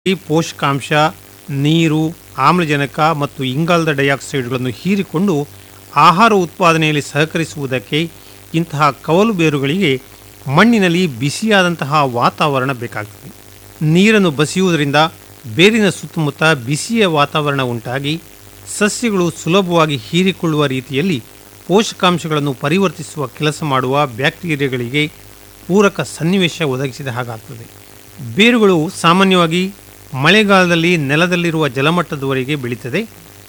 ಈ ಪೋಷಕಾಂಶ ನೀರು ಆಮ್ಲಜನಕ ಮತ್ತು ಇಂಗಾಲದ ಡೈಆಕ್ಸೈಡ್ಗಳನ್ನು ಹೀರಿಕೊಂಡು ಆಹಾರ ಉತ್ಪಾದನೆಯಲ್ಲಿ ಸಹಕರಿಸುವುದಕ್ಕೆ ಇಂತಹ ಕವಲು ಬೇರುಗಳಿಗೆ ಮಣ್ಣಿನಲ್ಲಿ ಬಿಸಿಯಾದಂತಹ ವಾತಾವರಣ ಬೇಕಾಗ್ತದೆ ನೀರನ್ನು ಬಸಿಯುವುದರಿಂದ ಬೇರಿನ ಸುತ್ತಮುತ್ತ ಬಿಸಿಯ ವಾತಾವರಣ ಉಂಟಾಗಿ ಸಸ್ಯಗಳು ಸುಲಭವಾಗಿ ಹೀರಿಕೊಳ್ಳುವ ರೀತಿಯಲ್ಲಿ ಪೋಷಕಾಂಶಗಳನ್ನು ಪರಿವರ್ತಿಸುವ ಕೆಲಸ ಮಾಡುವ ಬ್ಯಾಕ್ಟೀರಿಯಾಗಳಿಗೆ ಪೂರಕ ಸನ್ನಿವೇಶ ಒದಗಿಸಿದ ಹಾಗಾಗ್ತದೆ ಬೇರುಗಳು ಸಾಮಾನ್ಯವಾಗಿ ಮಳೆಗಾಲದಲ್ಲಿ ನೆಲದಲ್ಲಿರುವ ಜಲಮಟ್ಟದವರೆಗೆ ಬೆಳೀತದೆ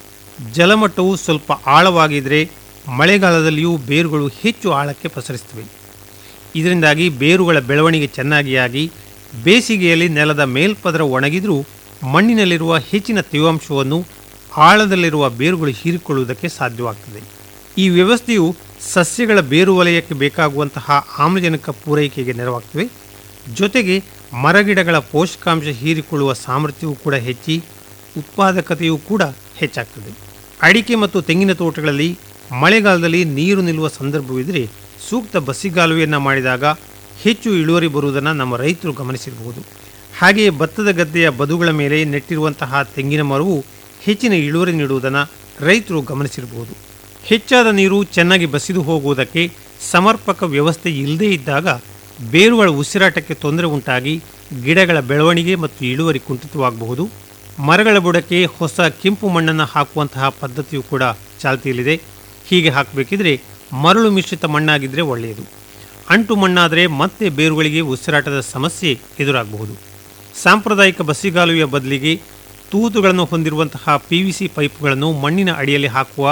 ಜಲಮಟ್ಟವು ಸ್ವಲ್ಪ ಆಳವಾಗಿದ್ದರೆ ಮಳೆಗಾಲದಲ್ಲಿಯೂ ಬೇರುಗಳು ಹೆಚ್ಚು ಆಳಕ್ಕೆ ಪಸರಿಸ್ತವೆ ಇದರಿಂದಾಗಿ ಬೇರುಗಳ ಬೆಳವಣಿಗೆ ಚೆನ್ನಾಗಿ ಆಗಿ ಬೇಸಿಗೆಯಲ್ಲಿ ನೆಲದ ಮೇಲ್ಪದರ ಒಣಗಿದರೂ ಮಣ್ಣಿನಲ್ಲಿರುವ ಹೆಚ್ಚಿನ ತೇವಾಂಶವನ್ನು ಆಳದಲ್ಲಿರುವ ಬೇರುಗಳು ಹೀರಿಕೊಳ್ಳುವುದಕ್ಕೆ ಸಾಧ್ಯವಾಗ್ತದೆ ಈ ವ್ಯವಸ್ಥೆಯು ಸಸ್ಯಗಳ ಬೇರು ವಲಯಕ್ಕೆ ಬೇಕಾಗುವಂತಹ ಆಮ್ಲಜನಕ ಪೂರೈಕೆಗೆ ನೆರವಾಗ್ತವೆ ಜೊತೆಗೆ ಮರಗಿಡಗಳ ಪೋಷಕಾಂಶ ಹೀರಿಕೊಳ್ಳುವ ಸಾಮರ್ಥ್ಯವೂ ಕೂಡ ಹೆಚ್ಚಿ ಉತ್ಪಾದಕತೆಯೂ ಕೂಡ ಹೆಚ್ಚಾಗ್ತದೆ ಅಡಿಕೆ ಮತ್ತು ತೆಂಗಿನ ತೋಟಗಳಲ್ಲಿ ಮಳೆಗಾಲದಲ್ಲಿ ನೀರು ನಿಲ್ಲುವ ಸಂದರ್ಭವಿದ್ದರೆ ಸೂಕ್ತ ಬಸಿಗಾಲುವೆಯನ್ನು ಮಾಡಿದಾಗ ಹೆಚ್ಚು ಇಳುವರಿ ಬರುವುದನ್ನು ನಮ್ಮ ರೈತರು ಗಮನಿಸಿರಬಹುದು ಹಾಗೆಯೇ ಭತ್ತದ ಗದ್ದೆಯ ಬದುಗಳ ಮೇಲೆ ನೆಟ್ಟಿರುವಂತಹ ತೆಂಗಿನ ಮರವು ಹೆಚ್ಚಿನ ಇಳುವರಿ ನೀಡುವುದನ್ನು ರೈತರು ಗಮನಿಸಿರಬಹುದು ಹೆಚ್ಚಾದ ನೀರು ಚೆನ್ನಾಗಿ ಬಸಿದು ಹೋಗುವುದಕ್ಕೆ ಸಮರ್ಪಕ ವ್ಯವಸ್ಥೆ ಇಲ್ಲದೇ ಇದ್ದಾಗ ಬೇರುಗಳ ಉಸಿರಾಟಕ್ಕೆ ತೊಂದರೆ ಉಂಟಾಗಿ ಗಿಡಗಳ ಬೆಳವಣಿಗೆ ಮತ್ತು ಇಳುವರಿ ಕುಂಠಿತವಾಗಬಹುದು ಮರಗಳ ಬುಡಕ್ಕೆ ಹೊಸ ಕೆಂಪು ಮಣ್ಣನ್ನು ಹಾಕುವಂತಹ ಪದ್ಧತಿಯು ಕೂಡ ಚಾಲ್ತಿಯಲ್ಲಿದೆ ಹೀಗೆ ಹಾಕಬೇಕಿದ್ರೆ ಮರಳು ಮಿಶ್ರಿತ ಮಣ್ಣಾಗಿದ್ದರೆ ಒಳ್ಳೆಯದು ಅಂಟು ಮಣ್ಣಾದರೆ ಮತ್ತೆ ಬೇರುಗಳಿಗೆ ಉಸಿರಾಟದ ಸಮಸ್ಯೆ ಎದುರಾಗಬಹುದು ಸಾಂಪ್ರದಾಯಿಕ ಬಸಿಗಾಲುವೆಯ ಬದಲಿಗೆ ತೂತುಗಳನ್ನು ಹೊಂದಿರುವಂತಹ ಪಿ ವಿ ಸಿ ಪೈಪ್ಗಳನ್ನು ಮಣ್ಣಿನ ಅಡಿಯಲ್ಲಿ ಹಾಕುವ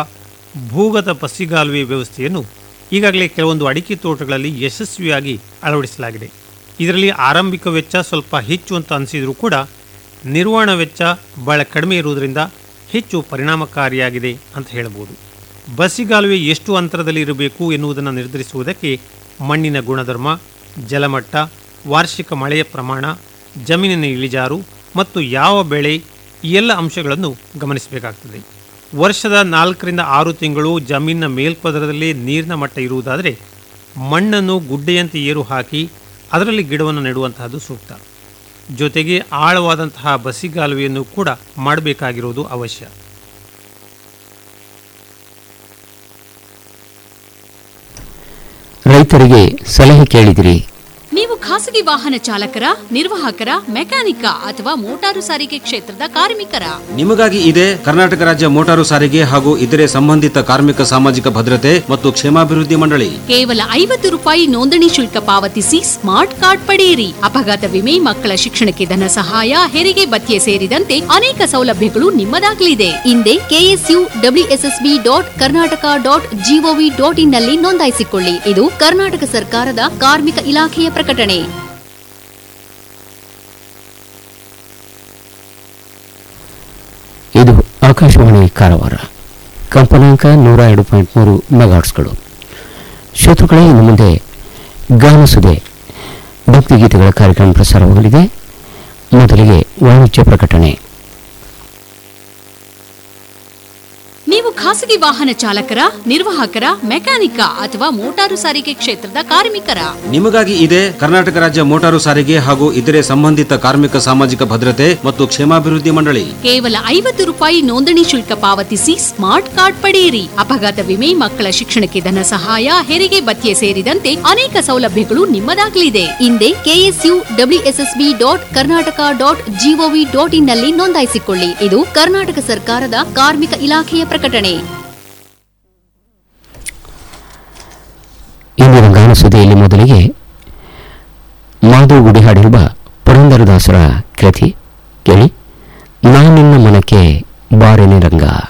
ಭೂಗತ ಬಸಿಗಾಲುವೆ ವ್ಯವಸ್ಥೆಯನ್ನು ಈಗಾಗಲೇ ಕೆಲವೊಂದು ಅಡಿಕೆ ತೋಟಗಳಲ್ಲಿ ಯಶಸ್ವಿಯಾಗಿ ಅಳವಡಿಸಲಾಗಿದೆ ಇದರಲ್ಲಿ ಆರಂಭಿಕ ವೆಚ್ಚ ಸ್ವಲ್ಪ ಹೆಚ್ಚು ಅಂತ ಅನಿಸಿದರೂ ಕೂಡ ನಿರ್ವಹಣಾ ವೆಚ್ಚ ಬಹಳ ಕಡಿಮೆ ಇರುವುದರಿಂದ ಹೆಚ್ಚು ಪರಿಣಾಮಕಾರಿಯಾಗಿದೆ ಅಂತ ಹೇಳಬಹುದು ಬಸಿಗಾಲುವೆ ಎಷ್ಟು ಅಂತರದಲ್ಲಿ ಇರಬೇಕು ಎನ್ನುವುದನ್ನು ನಿರ್ಧರಿಸುವುದಕ್ಕೆ ಮಣ್ಣಿನ ಗುಣಧರ್ಮ ಜಲಮಟ್ಟ ವಾರ್ಷಿಕ ಮಳೆಯ ಪ್ರಮಾಣ ಜಮೀನಿನ ಇಳಿಜಾರು ಮತ್ತು ಯಾವ ಬೆಳೆ ಈ ಎಲ್ಲ ಅಂಶಗಳನ್ನು ಗಮನಿಸಬೇಕಾಗ್ತದೆ ವರ್ಷದ ನಾಲ್ಕರಿಂದ ಆರು ತಿಂಗಳು ಜಮೀನಿನ ಮೇಲ್ಪದರದಲ್ಲಿ ನೀರಿನ ಮಟ್ಟ ಇರುವುದಾದರೆ ಮಣ್ಣನ್ನು ಗುಡ್ಡೆಯಂತೆ ಏರು ಹಾಕಿ ಅದರಲ್ಲಿ ಗಿಡವನ್ನು ನೆಡುವಂತಹದ್ದು ಸೂಕ್ತ ಜೊತೆಗೆ ಆಳವಾದಂತಹ ಬಸಿಗಾಲುವೆಯನ್ನು ಕೂಡ ಮಾಡಬೇಕಾಗಿರುವುದು ಅವಶ್ಯ ರೈತರಿಗೆ ಸಲಹೆ ಕೇಳಿದಿರಿ ನೀವು ಖಾಸಗಿ ವಾಹನ ಚಾಲಕರ ನಿರ್ವಾಹಕರ ಮೆಕ್ಯಾನಿಕ ಅಥವಾ ಮೋಟಾರು ಸಾರಿಗೆ ಕ್ಷೇತ್ರದ ಕಾರ್ಮಿಕರ ನಿಮಗಾಗಿ ಇದೆ ಕರ್ನಾಟಕ ರಾಜ್ಯ ಮೋಟಾರು ಸಾರಿಗೆ ಹಾಗೂ ಇತರೆ ಸಂಬಂಧಿತ ಕಾರ್ಮಿಕ ಸಾಮಾಜಿಕ ಭದ್ರತೆ ಮತ್ತು ಕ್ಷೇಮಾಭಿವೃದ್ಧಿ ಮಂಡಳಿ ಕೇವಲ ಐವತ್ತು ರೂಪಾಯಿ ನೋಂದಣಿ ಶುಲ್ಕ ಪಾವತಿಸಿ ಸ್ಮಾರ್ಟ್ ಕಾರ್ಡ್ ಪಡೆಯಿರಿ ಅಪಘಾತ ವಿಮೆ ಮಕ್ಕಳ ಶಿಕ್ಷಣಕ್ಕೆ ಧನ ಸಹಾಯ ಹೆರಿಗೆ ಭತ್ಯೆ ಸೇರಿದಂತೆ ಅನೇಕ ಸೌಲಭ್ಯಗಳು ನಿಮ್ಮದಾಗಲಿದೆ ಹಿಂದೆ KSU WSSB dot Karnataka dot GOV dot in ನಲ್ಲಿ ನೋಂದಾಯಿಸಿಕೊಳ್ಳಿ ಇದು ಕರ್ನಾಟಕ ಸರ್ಕಾರದ ಕಾರ್ಮಿಕ ಇಲಾಖೆಯ ಪ್ರಕಟಣೆ ಇದು ಆಕಾಶವಾಣಿ ಕಾರವಾರ ಕಂಪನಾಂಕ ನೂರ ಎರಡು ಪಾಯಿಂಟ್ ಮೂರು ಮೆಗಾಟ್ಸ್ಗಳು ಶ್ರೋತೃಗಳೇ ಇನ್ನು ಮುಂದೆ ಗಾನಸುದೆ ಭಕ್ತಿಗೀತೆಗಳ ಕಾರ್ಯಕ್ರಮ ಪ್ರಸಾರವಾಗಲಿದೆ ಮೊದಲಿಗೆ ವಾಣಿಜ್ಯ ಪ್ರಕಟಣೆ ನೀವು ಖಾಸಗಿ ವಾಹನ ಚಾಲಕರ ನಿರ್ವಾಹಕರ ಮೆಕ್ಯಾನಿಕ ಅಥವಾ ಮೋಟಾರು ಸಾರಿಗೆ ಕ್ಷೇತ್ರದ ಕಾರ್ಮಿಕರ ನಿಮಗಾಗಿ ಇದೆ ಕರ್ನಾಟಕ ರಾಜ್ಯ ಮೋಟಾರು ಸಾರಿಗೆ ಹಾಗೂ ಇತರೆ ಸಂಬಂಧಿತ ಕಾರ್ಮಿಕ ಸಾಮಾಜಿಕ ಭದ್ರತೆ ಮತ್ತು ಕ್ಷೇಮಾಭಿವೃದ್ಧಿ ಮಂಡಳಿ ಕೇವಲ ಐವತ್ತು ರೂಪಾಯಿ ನೋಂದಣಿ ಶುಲ್ಕ ಪಾವತಿಸಿ ಸ್ಮಾರ್ಟ್ ಕಾರ್ಡ್ ಪಡೆಯಿರಿ ಅಪಘಾತ ವಿಮೆ ಮಕ್ಕಳ ಶಿಕ್ಷಣಕ್ಕೆ ಧನ ಸಹಾಯ ಹೆರಿಗೆ ಭತ್ಯೆ ಸೇರಿದಂತೆ ಅನೇಕ ಸೌಲಭ್ಯಗಳು ನಿಮ್ಮದಾಗಲಿದೆ ಹಿಂದೆ KSU WSSB dot Karnataka dot GOV dot in ನಲ್ಲಿ ನೋಂದಾಯಿಸಿಕೊಳ್ಳಿ ಇದು ಕರ್ನಾಟಕ ಸರ್ಕಾರದ ಕಾರ್ಮಿಕ ಇಲಾಖೆಯ ಪ್ರಕಟಣೆ ಇಂದಿನ ಗಾನಸುದೆಯಲ್ಲಿ ಮೊದಲಿಗೆ ಮಾಧವ್ ಗುಡಿ ಹಾಡಿರುವ ಪುರಂದರದಾಸರ ಕೃತಿ ಕೇಳಿ ನಾನಿನ್ನ ಮನಕ್ಕೆ ಬಾರೆನೆ ರಂಗ